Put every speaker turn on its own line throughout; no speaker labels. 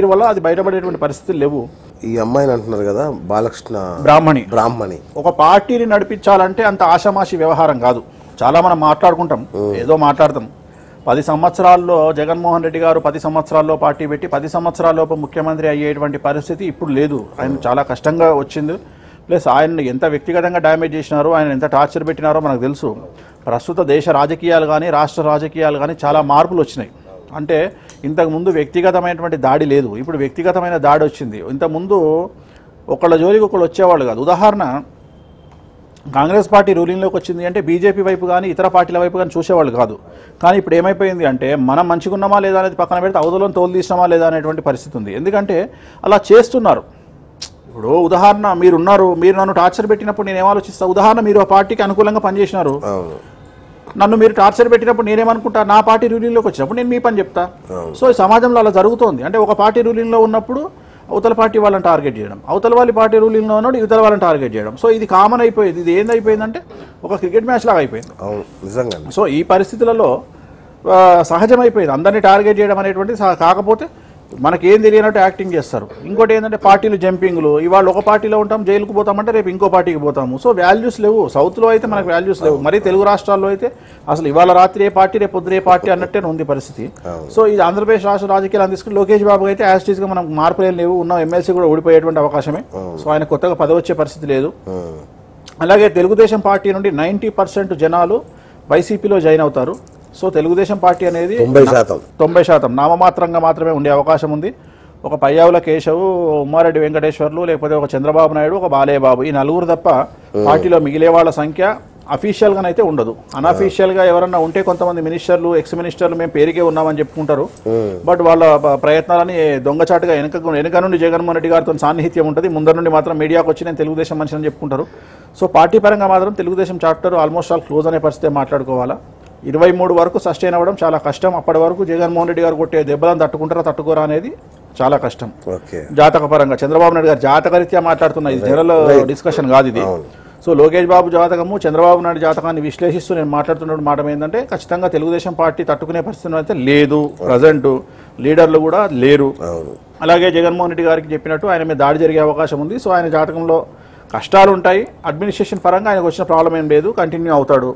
దీని వల్ల అది బయటపడేటువంటి పరిస్థితులు లేవు
ఈ అమ్మాయిని అంటున్నారు కదా బాలకృష్ణ
బ్రాహ్మణి
బ్రాహ్మణి
ఒక పార్టీని నడిపించాలంటే అంత ఆషామాషి వ్యవహారం కాదు చాలా మనం మాట్లాడుకుంటాం ఏదో మాట్లాడతాం పది సంవత్సరాల్లో జగన్మోహన్ రెడ్డి గారు పది సంవత్సరాల్లో పార్టీ పెట్టి పది సంవత్సరాల్లోపు ముఖ్యమంత్రి అయ్యేటువంటి పరిస్థితి ఇప్పుడు లేదు ఆయన చాలా కష్టంగా వచ్చింది ప్లస్ ఆయన ఎంత వ్యక్తిగతంగా డ్యామేజ్ చేసినారో ఆయన ఎంత టార్చర్ పెట్టినారో మనకు తెలుసు ప్రస్తుత దేశ రాజకీయాలు కానీ రాష్ట్ర రాజకీయాలు కానీ చాలా మార్పులు వచ్చినాయి అంటే ఇంతకుముందు వ్యక్తిగతమైనటువంటి దాడి లేదు ఇప్పుడు వ్యక్తిగతమైన దాడి వచ్చింది ఇంతకుముందు ఒకళ్ళ జోలికి ఒకళ్ళు వచ్చేవాళ్ళు కాదు ఉదాహరణ కాంగ్రెస్ పార్టీ రూలింగ్లోకి వచ్చింది అంటే బీజేపీ వైపు కానీ ఇతర పార్టీల వైపు కానీ చూసేవాళ్ళు కాదు కానీ ఇప్పుడు ఏమైపోయింది అంటే మనం మంచిగున్నామా లేదా అనేది పక్కన పెడితే అవతలను తోలు తీసినామా లేదా అనేటువంటి పరిస్థితి ఉంది ఎందుకంటే అలా చేస్తున్నారు ఇప్పుడు ఉదాహరణ మీరు ఉన్నారు మీరు నన్ను టార్చర్ పెట్టినప్పుడు నేను ఏం ఆలోచిస్తా ఉదాహరణ మీరు ఆ పార్టీకి అనుకూలంగా పనిచేసినారు
అవును
నన్ను మీరు టార్చర్ పెట్టినప్పుడు నేనేమనుకుంటా నా పార్టీ రూలింగ్లోకి వచ్చినప్పుడు నేను మీ పని చెప్తా సో ఈ సమాజంలో అలా జరుగుతోంది అంటే ఒక పార్టీ రూలింగ్లో ఉన్నప్పుడు అవతల పార్టీ వాళ్ళని టార్గెట్ చేయడం అవతల వాళ్ళ పార్టీ రూలింగ్లో ఉన్నాడు ఇవతల వాళ్ళని టార్గెట్ చేయడం సో ఇది కామన్ అయిపోయింది ఇది ఏందైపోయిందంటే ఒక క్రికెట్ మ్యాచ్ లాగా అయిపోయింది
అవును నిజంగా
సో ఈ పరిస్థితులలో ఆ, సహజమైపోయింది అందరినీ టార్గెట్ చేయడం అనేటువంటిది సహ- కాకపోతే మనకి ఏం తెలియనట్టు యాక్టింగ్ చేస్తారు ఇంకోటి ఏంటంటే పార్టీలు జంపింగ్లు ఇవాళ ఒక పార్టీలో ఉంటాం జైలుకు పోతామంటే రేపు ఇంకో పార్టీకి పోతాము సో వాల్యూస్ లేవు సౌత్లో అయితే మనకు వాల్యూస్ లేవు మరి తెలుగు రాష్ట్రాల్లో అయితే అసలు ఇవాళ రాత్రి ఏ పార్టీ రేపు పొద్దున ఏ పార్టీ అన్నట్టే ఉంది పరిస్థితి సో ఇది ఆంధ్రప్రదేశ్ రాష్ట్ర రాజకీయాలు తీసుకుని లోకేష్ బాబు అయితే యాజ్ గా మనం మార్పులు ఏం లేవు ఉన్న ఎమ్మెల్సీ కూడా ఓడిపోయేటువంటి అవకాశమే సో ఆయన కొత్తగా పదవి వచ్చే పరిస్థితి లేదు
ఉమ్.
అలాగే తెలుగుదేశం పార్టీ నుండి నైంటీ పర్సెంట్ జనాలు వైసీపీలో జాయిన్ అవుతారు సో తెలుగుదేశం పార్టీ అనేది
తొంభై శాతం
తొంభై శాతం నామమాత్రంగా మాత్రమే ఉండే అవకాశం ఉంది ఒక పయ్యావుల కేశవ్ ఉమ్మారెడ్డి వెంకటేశ్వర్లు లేకపోతే ఒక చంద్రబాబు నాయుడు ఒక బాలయ్య బాబు ఈ నలుగురు తప్ప పార్టీలో మిగిలే వాళ్ళ సంఖ్య అఫీషియల్గానైతే ఉండదు అన్అఫీషియల్గా ఎవరన్నా ఉంటే కొంతమంది మినిస్టర్లు ఎక్స్ మినిస్టర్లు మేము పేరుకే ఉన్నామని చెప్పుకుంటారు బట్ వాళ్ళ ప- ప్రయత్నాలని దొంగచాటుగా వెనక వెనక నుండి జగన్మోహన్ రెడ్డి గారితో సాన్నిహిత్యం ఉంటుంది ముందర నుండి మాత్రం మీడియాకు వచ్చి నేను తెలుగుదేశం మనిషి అని చెప్పుకుంటారు సో పార్టీ పరంగా మాత్రం Telugu Desam chapter almost all close అనే పరిస్థితి మాట్లాడుకోవాలా ఇరవై మూడు వరకు సస్టైన్ అవ్వడం చాలా కష్టం అప్పటి వరకు జగన్మోహన్ రెడ్డి గారు కొట్టే దెబ్బలను తట్టుకుంటారా తట్టుకోరా అనేది చాలా కష్టం
ఓకే
జాతక పరంగా చంద్రబాబు నాయుడు గారు జాతకరీత్యా మాట్లాడుతున్న ఇది జనరల్ డిస్కషన్ కాదు ఇది సో లోకేష్ బాబు జాతకము చంద్రబాబు నాయుడు జాతకాన్ని విశ్లేషిస్తూ నేను మాట్లాడుతున్న మాట ఏంటంటే ఖచ్చితంగా తెలుగుదేశం పార్టీ తట్టుకునే పరిస్థితి అయితే లేదు ప్రజెంట్ లీడర్లు కూడా లేరు
అవును
అలాగే జగన్మోహన్ రెడ్డి గారికి చెప్పినట్టు ఆయన మీద దాడి జరిగే అవకాశం ఉంది సో ఆయన జాతకంలో కష్టాలు ఉంటాయి అడ్మినిస్ట్రేషన్ పరంగా ఆయనకు వచ్చిన ప్రాబ్లం ఏం లేదు కంటిన్యూ అవుతాడు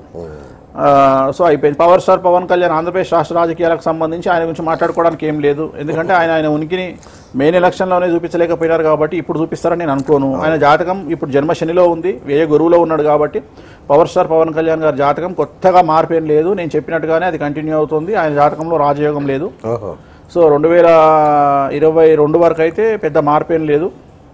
ఆ, సో అయిపోయింది పవర్ స్టార్ పవన్ కళ్యాణ్ ఆంధ్రప్రదేశ్ రాష్ట్ర రాజకీయాలకు సంబంధించి ఆయన గురించి మాట్లాడుకోవడానికి ఏం లేదు ఎందుకంటే ఆయన ఆయన ఉనికిని మెయిన్ ఎలక్షన్లోనే చూపించలేకపోయినారు కాబట్టి ఇప్పుడు చూపిస్తారని నేను అనుకోను ఆయన జాతకం ఇప్పుడు జన్మ శనిలో ఉంది వేయ గురువులో ఉన్నాడు కాబట్టి పవర్ స్టార్ పవన్ కళ్యాణ్ గారి జాతకం కొత్తగా మార్పేం లేదు నేను చెప్పినట్టుగానే అది కంటిన్యూ అవుతుంది ఆయన జాతకంలో రాజయోగం లేదు
ఓహో
సో రెండు వేల ఇరవై రెండు వరకు అయితే పెద్ద మార్పేం లేదు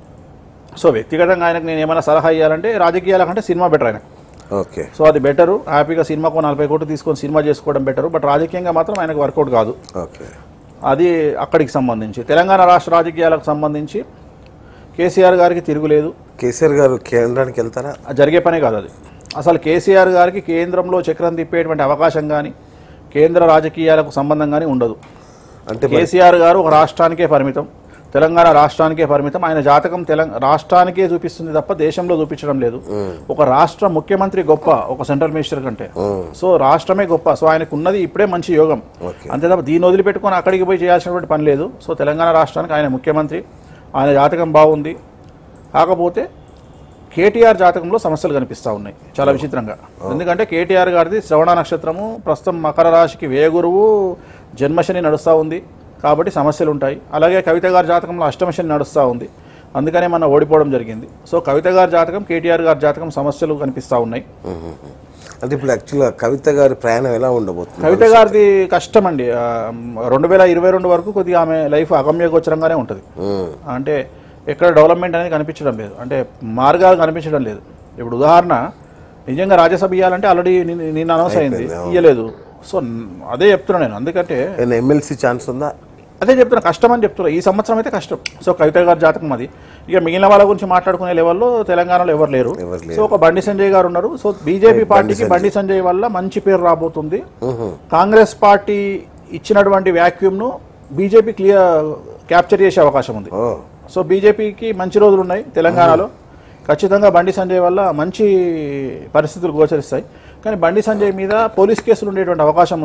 సో వ్యక్తిగతంగా ఆయనకు నేను ఏమైనా సలహా ఇవ్వాలంటే రాజకీయాల కంటే సినిమా బెటర్ ఆయనకు
ఓకే
సో అది బెటరు హ్యాపీగా సినిమాకు నలభై కోట్లు తీసుకొని సినిమా చేసుకోవడం బెటరు బట్ రాజకీయంగా మాత్రం ఆయనకు వర్కౌట్ కాదు
ఓకే
అది అక్కడికి సంబంధించి తెలంగాణ రాష్ట్ర రాజకీయాలకు సంబంధించి కేసీఆర్ గారికి తిరుగులేదు
కేసీఆర్ గారు కేంద్రానికి వెళ్తారా
అది జరిగే పనే కాదు అది అసలు కేసీఆర్ గారికి కేంద్రంలో చక్రం తిప్పేటువంటి అవకాశం కానీ కేంద్ర రాజకీయాలకు సంబంధం కానీ ఉండదు
అంటే మరి-
కేసీఆర్ గారు ఒక రాష్ట్రానికే పరిమితం తెలంగాణ రాష్ట్రానికే పరిమితం ఆయన జాతకం తెలంగాణ రాష్ట్రానికే చూపిస్తుంది తప్ప దేశంలో చూపించడం లేదు ఒక రాష్ట్ర ముఖ్యమంత్రి గొప్ప ఒక సెంట్రల్ మినిస్టర్ కంటే సో రాష్ట్రమే గొప్ప సో ఆయనకు ఉన్నది ఇప్పుడే మంచి యోగం
ఓకే.
అంతే తప్ప దీన్ని వదిలిపెట్టుకొని అక్కడికి పోయి చేయాల్సినటువంటి పని లేదు సో తెలంగాణ రాష్ట్రానికి ఆయన ముఖ్యమంత్రి ఆయన జాతకం బాగుంది కాకపోతే కేటీఆర్ జాతకంలో సమస్యలు కనిపిస్తూ ఉన్నాయి చాలా విచిత్రంగా ఎందుకంటే కేటీఆర్ గారిది శ్రవణ నక్షత్రము ప్రస్తుతం మకర రాశికి వేగురువు జన్మశని నడుస్తూ ఉంది కాబట్టి సమస్యలు ఉంటాయి అలాగే కవిత గారి జాతకంలో అష్టమశని నడుస్తూ ఉంది అందుకనే మన ఓడిపోవడం జరిగింది సో కవిత గారి జాతకం కేటీఆర్ గారి జాతకం సమస్యలు కనిపిస్తూ ఉన్నాయి
మ్మ్. అంటే ఇప్పుడు యాక్చువల్గా కవిత గారి ప్రయాణం ఎలా ఉండబోతుంది
కవిత గారిది కష్టం అండి ఆ, రెండు వేల ఇరవై రెండు వరకు కొద్దిగా ఆమె లైఫ్ అగమ్యగోచరంగానే ఉంటుంది
మ్మ్.
అంటే ఎక్కడ డెవలప్మెంట్ అనేది కనిపించడం లేదు అంటే మార్గాలు కనిపించడం లేదు ఇప్పుడు ఉదాహరణ నిజంగా రాజ్యసభ ఇవ్వాలంటే ఆల్రెడీ నిన్న అనౌన్స్ అయింది ఇవ్వలేదు సో న్- అదే చెప్తున్నా నేను ఎందుకంటే
ఏమైనా ఎమ్మెల్సీ ఛాన్స్ ఉందా
అదే చెప్తున్నా కష్టం అని చెప్తున్నా ఈ సంవత్సరం అయితే కష్టం సో కవిత గారి జాతకం అది ఇక మిగిలిన వాళ్ళ గురించి మాట్లాడుకునే లెవెల్లో తెలంగాణలో ఎవరు లేరు
ఎవరు లేరు.
సో ఒక బండి సంజయ్ గారు ఉన్నారు సో బీజేపీ పార్టీకి బండి సంజయ్ వల్ల మంచి పేరు రాబోతుంది
మ్మ్.
కాంగ్రెస్ పార్టీ ఇచ్చినటువంటి వ్యాక్యూమ్ను బీజేపీ క్లియర్ క్యాప్చర్ చేసే అవకాశం ఉంది
ఓ
సో బీజేపీకి మంచి రోజులు ఉన్నాయి తెలంగాణలో ఖచ్చితంగా బండి సంజయ్ వల్ల మంచి పరిస్థితులు గోచరిస్తాయి కానీ బండి సంజయ్ మీద పోలీస్ కేసులు ఉండేటువంటి అవకాశం ఉంది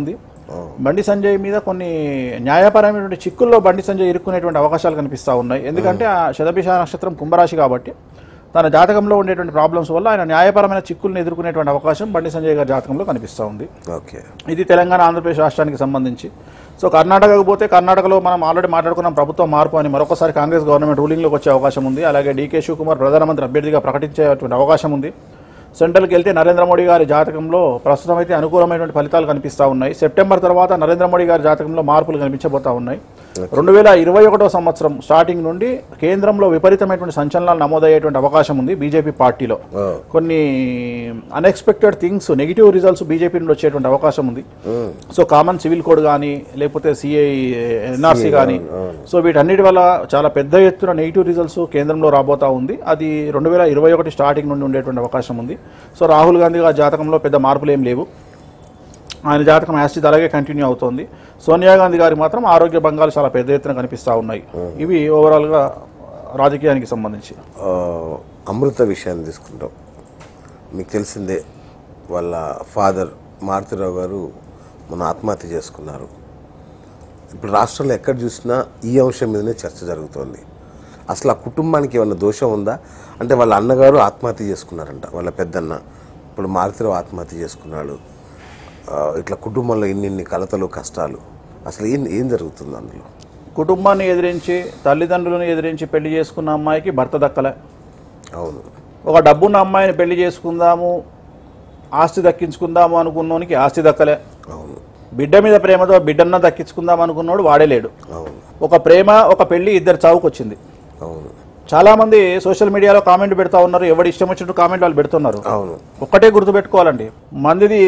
బండి సంజయ్ మీద కొన్ని న్యాయపరమైనటువంటి చిక్కుల్లో బండి సంజయ్ ఇరుక్కునేటువంటి అవకాశాలు కనిపిస్తూ ఉన్నాయి ఎందుకంటే ఆ శతభిష నక్షత్రం కుంభరాశి కాబట్టి తన జాతకంలో ఉండేటువంటి ప్రాబ్లమ్స్ వల్ల ఆయన న్యాయపరమైన చిక్కుల్ని ఎదుర్కొనేటువంటి అవకాశం బండి సంజయ్ గారి జాతకంలో కనిపిస్తూ ఉంది
ఓకే
ఇది తెలంగాణ ఆంధ్రప్రదేశ్ రాష్ట్రానికి సంబంధించి సో కర్ణాటకకు పోతే కర్ణాటకలో మనం ఆల్రెడీ మాట్లాడుకున్నాం ప్రభుత్వం మార్పు అని మరొకసారి కాంగ్రెస్ గవర్నమెంట్ రూలింగ్లోకి వచ్చే అవకాశం ఉంది అలాగే డీకే శివకుమార్ ప్రధానమంత్రి అభ్యర్థిగా ప్రకటించేటువంటి అవకాశం ఉంది సెంట్రల్కి వెళ్తే నరేంద్ర మోడీ గారి జాతకంలో ప్రస్తుతం అయితే అనుకూలమైనటువంటి ఫలితాలు కనిపిస్తూ ఉన్నాయి సెప్టెంబర్ తర్వాత నరేంద్ర మోడీ గారి జాతకంలో మార్పులు కనిపించబోతా ఉన్నాయి రెండు వేల ఇరవై ఒకటో సంవత్సరం స్టార్టింగ్ నుండి కేంద్రంలో విపరీతమైనటువంటి సంచలనాలు నమోదయ్యేటువంటి అవకాశం ఉంది బీజేపీ పార్టీలో
ఓ.
కొన్ని unexpected things negative results BJP నుండి వచ్చేటువంటి అవకాశం ఉంది సో కామన్ సివిల్ కోడ్ కానీ లేకపోతే సిఐ ఎన్ఆర్సీ కానీ సో వీటన్నిటి వల్ల చాలా పెద్ద ఎత్తున నెగిటివ్ రిజల్ట్స్ కేంద్రంలో రాబోతా ఉంది అది రెండు వేల ఇరవై ఒకటి స్టార్టింగ్ నుండి ఉండేటువంటి అవకాశం ఉంది సో రాహుల్ గాంధీ గారి జాతకంలో పెద్ద మార్పులు ఏం లేవు ఆయన జాతకం యాసిడ్ అలాగే కంటిన్యూ అవుతోంది సోనియా గాంధీ గారికి మాత్రం ఆరోగ్య భంగాలు చాలా పెద్ద ఎత్తున కనిపిస్తూ ఉన్నాయి ఇవి ఓవరాల్గా రాజకీయానికి సంబంధించి
ఆ, అమృత విషయాన్ని తీసుకుంటాం మీకు తెలిసిందే వాళ్ళ ఫాదర్ మారుతిరావు గారు మన ఆత్మహత్య చేసుకున్నారు ఇప్పుడు రాష్ట్రంలో ఎక్కడ చూసినా ఈ అంశం మీదనే చర్చ జరుగుతోంది అసలు ఆ కుటుంబానికి ఏమైనా దోషం ఉందా అంటే వాళ్ళ అన్నగారు ఆత్మహత్య చేసుకున్నారంట వాళ్ళ పెద్దన్న ఇప్పుడు మారుతిరావు ఆత్మహత్య చేసుకున్నాడు ఆ, ఇట్లా కుటుంబంలో ఇన్ని ఇన్ని కలతలు కష్టాలు అసలు ఏం ఏం జరుగుతుంది అందులో
కుటుంబాన్ని ఎదిరించి తల్లిదండ్రులను ఎదిరించి పెళ్లి చేసుకున్న అమ్మాయికి భర్త దక్కలే
అవును
ఒక డబ్బున్న అమ్మాయిని పెళ్లి చేసుకుందాము ఆస్తి దక్కించుకుందాము అనుకున్నోనికి ఆస్తి దక్కలే
అవును
బిడ్డ మీద ప్రేమతో బిడ్డన్న దక్కించుకుందాం అనుకున్నోడు వాడే లేడు
అవును
ఒక ప్రేమ ఒక పెళ్లి ఇద్దరు చావుకు వచ్చింది
అవును
చాలా మంది సోషల్ మీడియాలో కామెంట్ పెడతా ఉన్నారు ఎవడు ఇష్టం వచ్చినట్టు కామెంట్ వాళ్ళు పెడుతున్నారు
అవును
ఒక్కటే గుర్తుపెట్టుకోవాలండి మందిది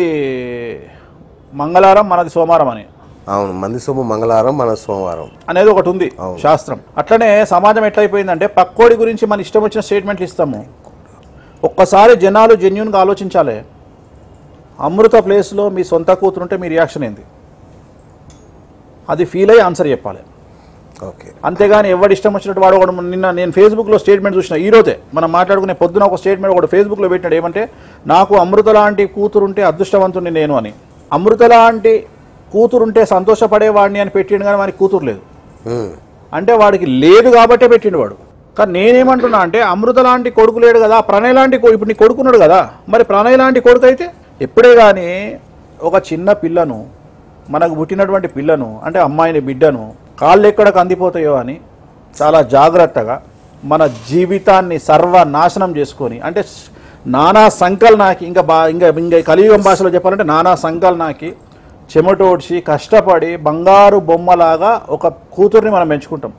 మంగళవారం మనది సోమవారం అని
అవును మంది సొమ్ము మంగళవారం మన సోమవారం
అనేది ఒకటి ఉంది శాస్త్రం అట్లనే సమాజం ఎట్లయిపోయిందంటే పక్కోడి గురించి మన ఇష్టం వచ్చిన స్టేట్మెంట్లు ఇస్తాము ఒక్కసారి జనాలు జెన్యున్గా ఆలోచించాలి అమృత ప్లేస్లో మీ సొంత కూతురుంటే మీ రియాక్షన్ ఏంది అది ఫీల్ అయ్యి ఆన్సర్ చెప్పాలి
ఓకే
అంతేగాని ఎవడు ఇష్టం వచ్చినట్టు వాడు ఒకడు నిన్న నేను ఫేస్బుక్లో స్టేట్మెంట్ చూసిన ఈ రోజే మనం మాట్లాడుకునే పొద్దున ఒక స్టేట్మెంట్ ఒకటి ఫేస్బుక్లో పెట్టినాడు ఏమంటే నాకు అమృత లాంటి కూతురుంటే అదృష్టవంతుని నేను అని అమృత లాంటి కూతురుంటే సంతోషపడేవాడిని అని పెట్టిండు కానీ వానికి కూతురు లేదు
ఉమ్,
అంటే వాడికి లేదు కాబట్టే పెట్టిండు వాడు కానీ నేనేమంటున్నా అంటే అమృత లాంటి కొడుకు లేడు కదా ప్రణయ్ లాంటి కొ- ఇప్పుడు నీ కొడుకున్నాడు కదా మరి ప్రణయ్ లాంటి కొడుకు అయితే ఎప్పుడే కానీ ఒక చిన్న పిల్లను మనకు పుట్టినటువంటి పిల్లను అంటే అమ్మాయిని బిడ్డను కాళ్ళు ఎక్కడికి అందిపోతాయో అని చాలా జాగ్రత్తగా మన జీవితాన్ని సర్వనాశనం చేసుకొని అంటే స్- నానా సంకలనాకి ఇంకా బా ఇంకా ఇంకా కలియుగం భాషలో చెప్పాలంటే నానా సంకలనాకి చెమటోడ్చి కష్టపడి బంగారు బొమ్మలాగా ఒక కూతుర్ని మనం పెంచుకుంటాం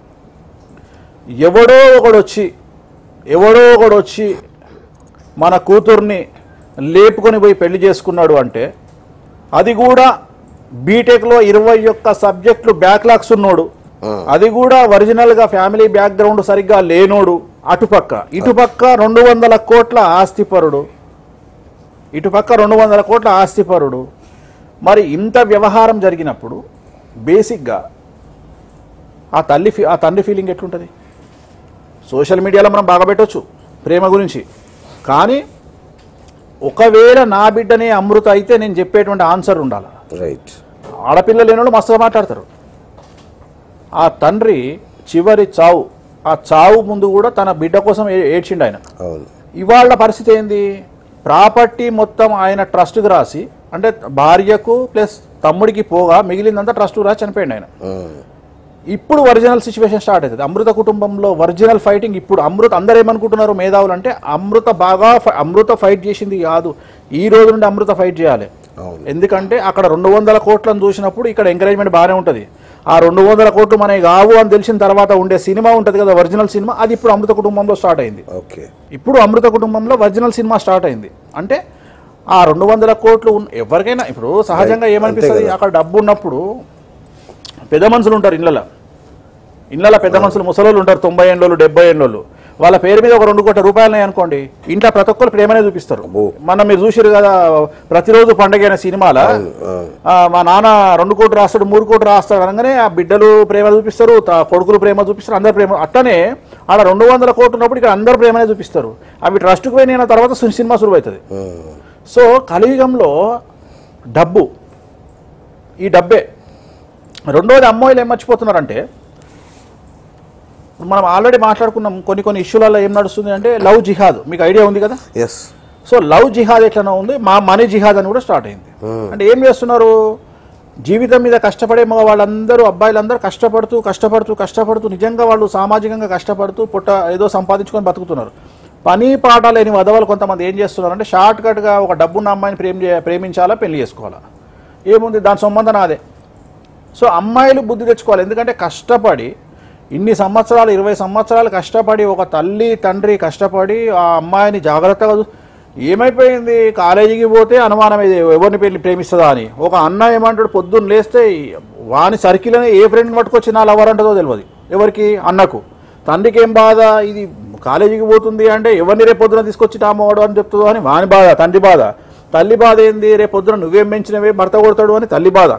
ఎవడో ఒకడు వచ్చి ఎవడో ఒకడు వచ్చి మన కూతుర్ని లేపుకొని పోయి పెళ్లి చేసుకున్నాడు అంటే అది కూడా బీటెక్లో ఇరవై ఒక్క సబ్జెక్టులు బ్యాక్లాగ్స్ ఉన్నోడు అది కూడా ఒరిజినల్గా ఫ్యామిలీ బ్యాక్గ్రౌండ్ సరిగ్గా లేనోడు అటుపక్క ఇటుపక్క రెండు వందల కోట్ల ఆస్తిపరుడు ఇటుపక్క రెండు వందల కోట్ల ఆస్తిపరుడు మరి ఇంత వ్యవహారం జరిగినప్పుడు బేసిక్గా ఆ తల్లి ఫీ- ఆ తండ్రి ఫీలింగ్ ఎట్లుంటుంది సోషల్ మీడియాలో మనం బాగా పెట్టొచ్చు ప్రేమ గురించి కానీ ఒకవేళ నా బిడ్డనే అమృత అయితే నేను చెప్పేటువంటి ఆన్సర్ ఉండాలి
రైట్
ఆడపిల్ల లేని వాళ్ళు మస్తుగా మాట్లాడతారు ఆ తండ్రి చివరి చావు ఆ చావు ముందు కూడా తన బిడ్డ కోసం ఏ- ఏడ్చిండు ఆయన
అవును
ఇవాళ పరిస్థితి ఏంది ప్రాపర్టీ మొత్తం ఆయన ట్రస్ట్కి రాసి అంటే భార్యకు ప్లస్ తమ్ముడికి పోగా మిగిలిందంతా ట్రస్ట్ రాసి చనిపోయింది ఆయన
ఉమ్,
ఇప్పుడు ఒరిజినల్ సిచ్యువేషన్ స్టార్ట్ అవుతుంది అమృత కుటుంబంలో ఒరిజినల్ ఫైటింగ్ ఇప్పుడు అమృత అందరు ఏమనుకుంటున్నారు మేధావులు అంటే అమృత బాగా ఫై- అమృత ఫైట్ చేసింది కాదు ఈ రోజు నుండి అమృత ఫైట్ చేయాలి
అవును
ఎందుకంటే అక్కడ రెండు వందల కోట్లను చూసినప్పుడు ఇక్కడ ఎంకరేజ్మెంట్ బాగానే ఉంటుంది ఆ రెండు వందల కోట్లు మనకి కావు అని తెలిసిన తర్వాత ఉండే సినిమా ఉంటుంది కదా ఒరిజినల్ సినిమా అది ఇప్పుడు అమృత కుటుంబంలో స్టార్ట్ అయింది
ఓకే
ఇప్పుడు అమృత కుటుంబంలో ఒరిజినల్ సినిమా స్టార్ట్ అయింది అంటే ఆ రెండు వందల కోట్లు ఉన్న- ఎవరికైనా ఇప్పుడు సహజంగా
Right.
ఏమనిపిస్తుంది
అంతే కదా.
అక్కడ డబ్బు ఉన్నప్పుడు పెద్ద మనుషులు ఉంటారు ఇళ్ళలో ఇళ్ళలో పెద్ద మనుషులు ముసలోళ్ళు ఉంటారు తొంభై ఏళ్ళోళ్ళు డెబ్బై ఏళ్ళోళ్ళు వాళ్ళ పేరు మీద ఒక రెండు కోట్ల రూపాయలు అనుకోండి ఇంట్లో ప్రతి ఒక్కరు ప్రేమనే చూపిస్తారు
అబ్బో.
మనం మీరు చూసారు కదా ప్రతిరోజు పండగ అయిన సినిమాల
అవును, అవును.
ఆ, మా నాన్న రెండు కోట్లు రాస్తాడు మూడు కోట్లు రాస్తాడు అనగానే ఆ బిడ్డలు ప్రేమ చూపిస్తారు త- కొడుకులు ప్రేమ చూపిస్తారు అందరు ప్రేమ అట్టనే ఆడ రెండు వందల కోట్లు ఉన్నప్పుడు ఇక్కడ అందరు ప్రేమనే చూపిస్తారు అవి ట్రస్ట్కి పోయిన తర్వాత సి- సినిమా సురువు అవుతుంది
ఉమ్,
సో కలియుగంలో డబ్బు ఈ డబ్బే రెండోది అమ్మాయిలు ఏం మర్చిపోతున్నారంటే మనం ఆల్రెడీ మాట్లాడుకున్నాం కొన్ని కొన్ని ఇష్యూలలో ఏం నడుస్తుంది అంటే లవ్ జిహాద్ మీకు ఐడియా ఉంది కదా
ఎస్
సో లవ్ జిహాద్ ఎట్లనో ఉంది మా మనీ జిహాద్ అని కూడా స్టార్ట్ అయింది అంటే ఏం చేస్తున్నారు జీవితం మీద కష్టపడే మగ వాళ్ళందరూ అబ్బాయిలందరూ కష్టపడుతూ కష్టపడుతూ కష్టపడుతూ నిజంగా వాళ్ళు సామాజికంగా కష్టపడుతూ పుట్ట ఏదో సంపాదించుకొని బతుకుతున్నారు పని పాట లేని వదవలు కొంతమంది ఏం చేస్తున్నారు అంటే షార్ట్ కట్గా ఒక డబ్బున్న అమ్మాయిని ప్రేమ చే- ప్రేమించాలా పెళ్లి చేసుకోవాలా ఏముంది దాని సంబంధం నాదే సో అమ్మాయిలు బుద్ధి తెచ్చుకోవాలి ఎందుకంటే కష్టపడి ఇన్ని సంవత్సరాలు ఇరవై సంవత్సరాలు కష్టపడి ఒక తల్లి తండ్రి కష్టపడి ఆ అమ్మాయిని జాగ్రత్తగా చూ- ఏమైపోయింది కాలేజీకి పోతే అనుమానం ఇది ఎవరిని పెళ్లి ప్రేమిస్తుందా అని ఒక అన్న ఏమంటాడు పొద్దున్న లేస్తే వాని సర్కిల్ అని ఏ ఫ్రెండ్ పట్టుకొచ్చి నా లవర్ అంటుందో తెలియదు ఎవరికి అన్నకు తండ్రికి ఏం బాధ ఇది కాలేజీకి పోతుంది అంటే ఎవరిని రేపు పొద్దున తీసుకొచ్చి టామవాడు అని చెప్తుందో అని వాని బాధ తండ్రి బాధ తల్లి బాధ ఏంది రేపు పొద్దున నువ్వేం పెంచినవే భర్త కొడతాడు అని తల్లి బాధ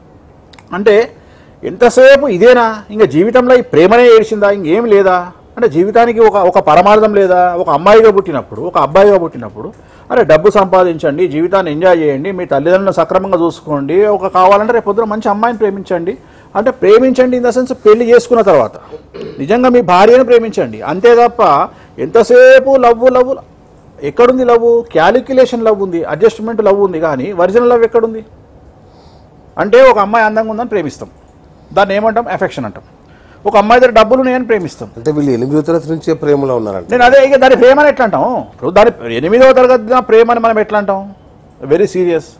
అంటే ఎంతసేపు ఇదేనా ఇంకా జీవితంలో ఈ ప్రేమనే ఏడిచిందా ఇంకేం లేదా అంటే జీవితానికి ఒక ఒక పరమార్థం లేదా ఒక అమ్మాయిగా పుట్టినప్పుడు ఒక అబ్బాయిగా పుట్టినప్పుడు అరే డబ్బు సంపాదించండి జీవితాన్ని ఎంజాయ్ చేయండి మీ తల్లిదండ్రులను సక్రమంగా చూసుకోండి ఒక కావాలంటే రేపు పొద్దున మంచి అమ్మాయిని ప్రేమించండి అంటే ప్రేమించండి ఇన్ ద సెన్స్ పెళ్లి చేసుకున్న తర్వాత నిజంగా మీ భార్యను ప్రేమించండి అంతే తప్ప ఎంతసేపు లవ్వు లవ్వు ఎక్కడుంది లవ్ క్యాలిక్యులేషన్ లవ్ ఉంది అడ్జస్ట్మెంట్ లవ్ ఉంది కానీ ఒరిజినల్ లవ్ ఎక్కడుంది అంటే ఒక అమ్మాయి అందంగా ఉందని ప్రేమిస్తాం దాన్ని ఏమంటాం ఎఫెక్షన్ అంటాం ఒక అమ్మాయి దగ్గర డబ్బులు ఉన్నాయని ప్రేమిస్తాం
అంటే వీళ్ళు ఎనిమిదో తరగతి నుంచే ప్రేమలో ఉన్నారంట
నేను అదే ఇక దాని ప్రేమ అని ఎట్లా అంటాం ఇప్పుడు దాని ఎనిమిదవ తరగతి నా ప్రేమ అని మనం ఎట్లా అంటాం వెరీ సీరియస్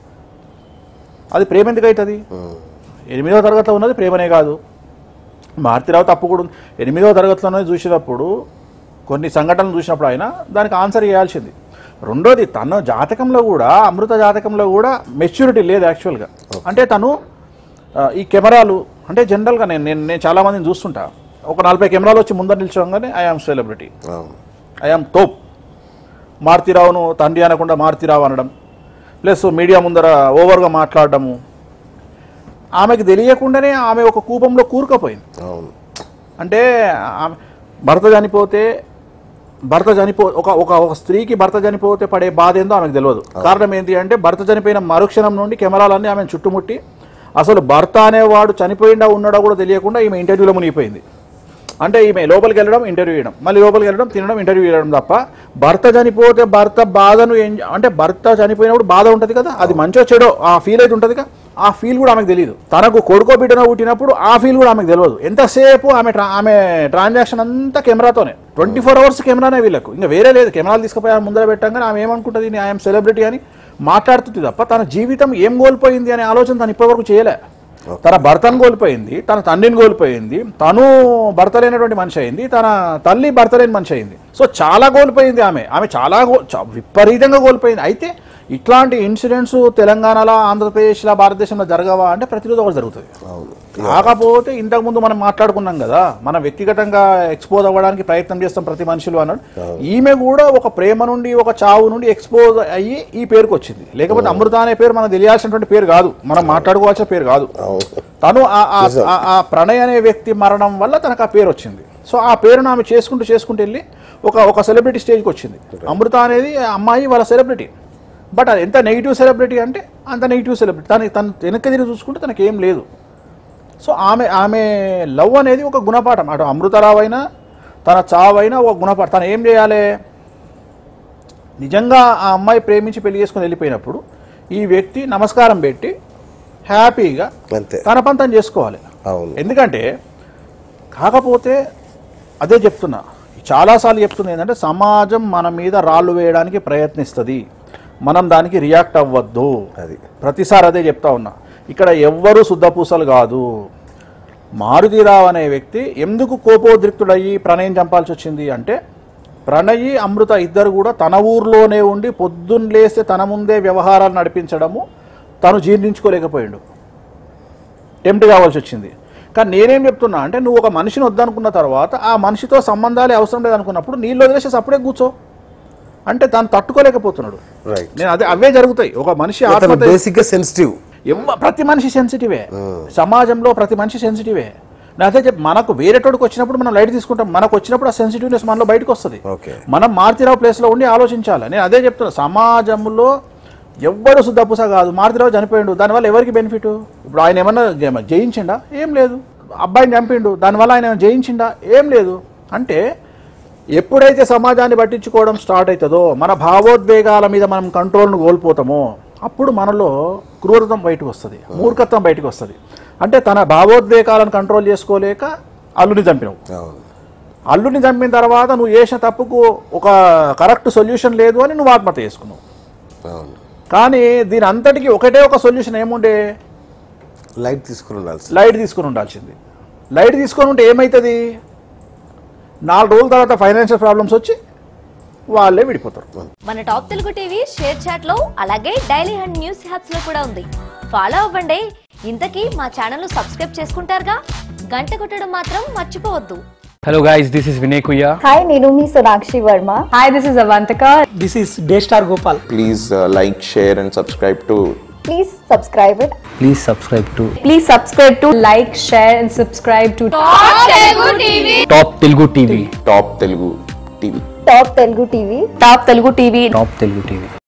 అది ప్రేమ ఎందుకు అవుతుంది ఎనిమిదవ తరగతిలో ఉన్నది ప్రేమనే కాదు మారుతిరావు తప్పు కూడా ఉంది ఎనిమిదవ తరగతిలో ఉన్నది చూసినప్పుడు కొన్ని సంఘటనలు చూసినప్పుడు ఆయన దానికి ఆన్సర్ చేయాల్సింది రెండోది తన జాతకంలో కూడా అమృత జాతకంలో కూడా మెచ్యూరిటీ లేదు యాక్చువల్గా అంటే తను ఆ, ఈ కెమెరాలు అంటే జనరల్గా నేను నేను నేను చాలామందిని చూస్తుంటా ఒక నలభై కెమెరాలు వచ్చి ముందర నిల్చోగానే ఐఆమ్ సెలబ్రిటీ
అవును
ఐఆమ్ తోప్ మారుతిరావును తండ్రి అనకుండా మారుతిరావు అనడం ప్లస్ మీడియా ముందర ఓవర్గా మాట్లాడడము ఆమెకు తెలియకుండానే ఆమె ఒక కూపంలో కూరుకుపోయింది
అవును
అంటే ఆమె భర్త చనిపోతే భర్త చనిపో ఒక ఒక ఒక స్త్రీకి భర్త చనిపోతే పడే బాధ ఏందో ఆమెకు తెలియదు కారణం ఏంటి అంటే భర్త చనిపోయిన మరుక్షణం నుండి కెమెరాలన్నీ ఆమెను చుట్టుముట్టి అసలు భర్త అనేవాడు చనిపోయిండా ఉన్నాడో కూడా తెలియకుండా ఈమె ఇంటర్వ్యూలో మునిగిపోయింది అంటే ఈమె లోపలికి వెళ్ళడం ఇంటర్వ్యూ చేయడం మళ్ళీ లోపలికి వెళ్ళడం తినడం ఇంటర్వ్యూ చేయడం తప్ప భర్త చనిపోతే భర్త బాధను ఎంజ- అంటే భర్త చనిపోయినప్పుడు బాధ ఉంటుంది కదా అది మంచో చెడో ఆ ఫీల్ అయితే ఉంటుంది కదా ఆ ఫీల్ కూడా ఆమెకు తెలియదు తనకు కొడుకో బిడ్డనో పుట్టినప్పుడు ఆ ఫీల్ కూడా ఆమెకు తెలియదు ఎంతసేపు ఆమె ట్రా- ఆమె ట్రాన్సాక్షన్ అంతా కెమెరాతోనే ట్వంటీ ఫోర్ అవర్స్ కెమెరానే వీళ్ళకు ఇంకా వేరే లేదు కెమెరాలు తీసుకుపోయి ఆమె ముందర పెట్టంగానే ఆమె ఏమనుకుంటుంది నేను ఐఎమ్ సెలబ్రిటీ అని మాట్లాడుతుంది తప్ప తన జీవితం ఏం కోల్పోయింది అనే ఆలోచన తను ఇప్పటివరకు చేయలే తన భర్తను కోల్పోయింది తన తండ్రిని కోల్పోయింది తను భర్త లేనటువంటి మనిషి అయింది తన తల్లి భర్త లేని మనిషి అయింది సో చాలా కోల్పోయింది ఆమె ఆమె చాలా కో- చ- విపరీతంగా కోల్పోయింది అయితే ఇట్లాంటి ఇన్సిడెంట్స్ తెలంగాణలో ఆంధ్రప్రదేశ్లో భారతదేశంలో జరగవా అంటే ప్రతిరోజు ఒకటి జరుగుతుంది
అవును
కాకపోతే ఇంతకుముందు మనం మాట్లాడుకున్నాం కదా మనం వ్యక్తిగతంగా ఎక్స్పోజ్ అవ్వడానికి ప్రయత్నం చేస్తాం ప్రతి మనుషులు అన్నాడు ఈమె కూడా ఒక ప్రేమ నుండి ఒక చావు నుండి ఎక్స్పోజ్ అయ్యి ఈ పేరుకు వచ్చింది లేకపోతే అమృత అనే పేరు మనకు తెలియాల్సినటువంటి పేరు కాదు మనం మాట్లాడుకోవాల్సిన పేరు కాదు
అవును
తను ఆ- ఆ- ఆ- ఆ ప్రణయ్ అనే వ్యక్తి మరణం వల్ల తనకు ఆ పేరు వచ్చింది సో ఆ పేరును ఆమె చేసుకుంటూ చేసుకుంటూ వెళ్ళి ఒక ఒక సెలబ్రిటీ స్టేజ్కి వచ్చింది అమృత అనేది ఆ అమ్మాయి వాళ్ళ సెలబ్రిటీ బట్ అది ఎంత నెగిటివ్ సెలబ్రిటీ అంటే అంత నెగిటివ్ సెలబ్రిటీ తన తను వెనక్కి తిరిగి చూసుకుంటే తనకి ఏం లేదు సో ఆమె ఆమె లవ్ అనేది ఒక గుణపాఠం అటు అమృతరావు అయినా తన చావైనా ఒక గుణపాఠం తను ఏం చేయాలి నిజంగా ఆ అమ్మాయి ప్రేమించి పెళ్లి చేసుకుని వెళ్ళిపోయినప్పుడు ఈ వ్యక్తి నమస్కారం పెట్టి హ్యాపీగా
అంతే
తన పని తను చేసుకోవాలి
అవును
ఎందుకంటే కాకపోతే అదే చెప్తున్నా చాలాసార్లు చెప్తున్నా ఏంటంటే సమాజం మన మీద రాళ్ళు వేయడానికి ప్రయత్నిస్తుంది మనం దానికి రియాక్ట్ అవ్వద్దు
అది
ప్రతిసారి అదే చెప్తా ఉన్నా ఇక్కడ ఎవ్వరూ శుద్ధపూసలు కాదు మారుతీరావు అనే వ్యక్తి ఎందుకు కోపోద్రిక్తుడయ్యి ప్రణయం చంపాల్సి వచ్చింది అంటే ప్రణయి అమృత ఇద్దరు కూడా తన ఊర్లోనే ఉండి పొద్దున్న లేస్తే తన ముందే వ్యవహారాలు నడిపించడము తను జీర్ణించుకోలేకపోయాడు టెంప్ట్ కావాల్సి వచ్చింది కానీ నేనేం చెప్తున్నా అంటే నువ్వు ఒక మనిషిని వద్దనుకున్న తర్వాత ఆ మనిషితో సంబంధాలే అవసరం లేదనుకున్నప్పుడు నీళ్ళు వదిలేసేసి అప్పుడే కూర్చో అంటే తను తట్టుకోలేకపోతున్నాడు
రైట్
నేను అదే అవే జరుగుతాయి ఒక మనిషి
అతను
ఆత్మహత్య
బేసిక్ గా సెన్సిటివ్
ఎవ్వ ప్రతి మనిషి సెన్సిటివే సమాజంలో ప్రతి మనిషి సెన్సిటివే నేను అదే చెప్పి మనకు వేరేటోడికి వచ్చినప్పుడు మనం లైట్ తీసుకుంటాం మనకు వచ్చినప్పుడు ఆ సెన్సిటివ్నెస్ మనలో బయటకు వస్తుంది
ఓకే
మనం మారుతిరావు ప్లేస్లో ఉండి ఆలోచించాలి నేను అదే చెప్తున్నా సమాజంలో ఎవ్వడు శుద్ధపూస కాదు మారుతిరావు చనిపోయిండు దానివల్ల ఎవరికి బెనిఫిట్ ఇప్పుడు ఆయన ఏమన్నా జ- జయించిండా ఏం లేదు అబ్బాయిని చంపిండు దానివల్ల ఆయన ఏమైనా జయించిండా ఏం లేదు అంటే ఎప్పుడైతే సమాజాన్ని పట్టించుకోవడం స్టార్ట్ అవుతుందో మన భావోద్వేగాల మీద మనం కంట్రోల్ను కోల్పోతామో అప్పుడు మనలో క్రూరత్వం బయటకు వస్తుంది మూర్ఖత్వం బయటకు వస్తుంది అంటే తన భావోద్వేగాలను కంట్రోల్ చేసుకోలేక అల్లుని చంపినావు
అవును
అల్లుని చంపిన తర్వాత నువ్వు చేసిన తప్పుకు ఒక కరెక్ట్ సొల్యూషన్ లేదు అని నువ్వు ఆత్మహత్య చేసుకున్నావు
అవును
కానీ దీని అంతటికి ఒకటే ఒక సొల్యూషన్ ఏముండే
లైట్ తీసుకుని ఉండాల్సి
లైట్ తీసుకుని ఉండాల్సింది లైట్ తీసుకొని ఉంటే ఏమవుతుంది నాలుగు రోజుల తర్వాత ఫైనాన్షియల్ ప్రాబ్లమ్స్ వచ్చి వాళ్ళే విడిపోతారు
మన top Telugu TV ShareChat లో అలాగే డైలీ హండ్ న్యూస్ హ్యాప్స్ లో కూడా ఉంది ఫాలో అవ్వండి ఇంతకీ మా ఛానల్ ను సబ్స్క్రైబ్ చేసుకుంటారుగా గంట కొట్టడం మాత్రం మర్చిపోవద్దు
Hello guys, this is Vinay Kuya.
Hi నేను మీ Sonakshi Varma
Hi, this is Avantika.
This is Daystar Gopal.
please uh, like, share, and subscribe to
please subscribe it
Please subscribe to
Please subscribe to like, share, and subscribe to
Top Telugu TV.
Top Telugu TV.
Top Telugu TV
Top Telugu TV.
Top Telugu TV.